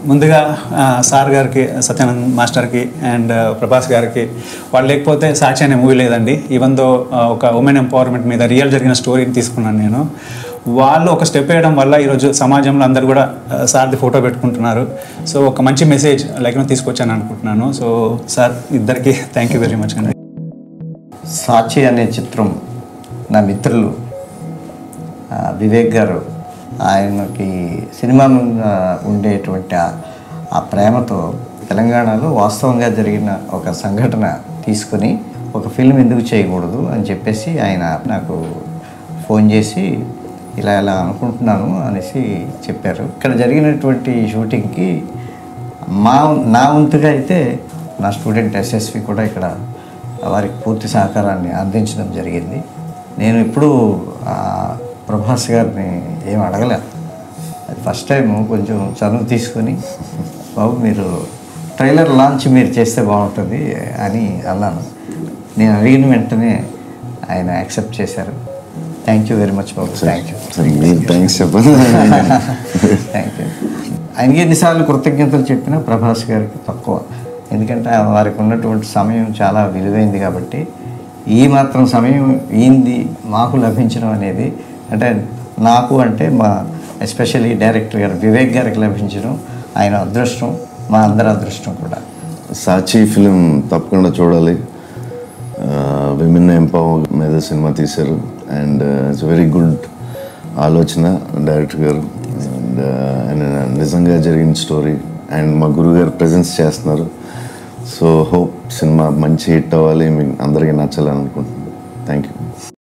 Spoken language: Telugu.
ముందుగా ఆ, సార్ గారికి సత్యానంద్ మాస్టర్కి అండ్ ప్రభాస్ గారికి వాళ్ళు లేకపోతే సాక్షి అనే మూవీ లేదండి ఈవెన్ దో ఒక ఉమెన్ ఎంపవర్మెంట్ మీద రియల్ జరిగిన స్టోరీని తీసుకున్నాను నేను వాళ్ళు ఒక స్టెప్ వేయడం వల్ల ఈరోజు సమాజంలో అందరు కూడా ఆ, సార్ది ఫోటో పెట్టుకుంటున్నారు సో ఒక మంచి మెసేజ్ లైక్ తీసుకొచ్చాను అనుకుంటున్నాను సో సార్ ఇద్దరికి థ్యాంక్ యూ వెరీ మచ్ అండి సాచి అనే చిత్రం నా మిత్రులు ఆ, వివేక్ గారు ఆయనకి సినిమా మీద ఉండేటువంటి ఆ- ఆ ప్రేమతో తెలంగాణలో వాస్తవంగా జరిగిన ఒక సంఘటన తీసుకుని ఒక ఫిల్మ్ ఎందుకు చేయకూడదు అని చెప్పేసి ఆయన నాకు ఫోన్ చేసి ఇలా ఇలా అనుకుంటున్నాను అనేసి చెప్పారు ఇక్కడ జరిగినటువంటి షూటింగ్కి మా నా వంతుగా అయితే నా స్టూడెంట్ ఎస్ఎస్వి కూడా ఇక్కడ వారికి పూర్తి సహకారాన్ని అందించడం జరిగింది నేను ఎప్పుడూ ఆ, ప్రభాస్ గారిని ఏం అడగలే అది ఫస్ట్ టైం కొంచెం చనువు తీసుకొని బాబు మీరు ట్రైలర్ లాంచ్ మీరు చేస్తే బాగుంటుంది అని అన్నాను నేను అడిగిన వెంటనే ఆయన యాక్సెప్ట్ చేశారు థ్యాంక్ యూ వెరీ మచ్ బాబు థ్యాంక్ యూ మీరు థ్యాంక్స్ చెప్పండి థ్యాంక్ యూ ఆయనకి ఎన్నిసార్లు కృతజ్ఞతలు చెప్పినా ప్రభాస్ గారికి తక్కువ ఎందుకంటే వారికి ఉన్నటువంటి సమయం చాలా విలువైంది కాబట్టి ఈ మాత్రం సమయం ఈంది మాకు లభించడం అనేది అంటే నాకు అంటే మా ఎస్పెషల్లీ డైరెక్టర్ గారు వివేక్ గారికి లభించడం ఆయన అదృష్టం మా అందరి అదృష్టం కూడా సాచి ఫిలిం తప్పకుండా చూడాలి విమెన్ ఎంపవర్ మీద సినిమా తీశారు అండ్ ఇట్స్ వెరీ గుడ్ ఆలోచన డైరెక్టర్ గారు అండ్ ఆయన నిజంగా జరిగిన స్టోరీ అండ్ మా గురుగారు ప్రజెన్స్ చేస్తున్నారు సో హోప్ సినిమా మంచి హిట్ అవ్వాలి మీకు అందరికీ నచ్చాలని అనుకుంటున్నాను థ్యాంక్ యూ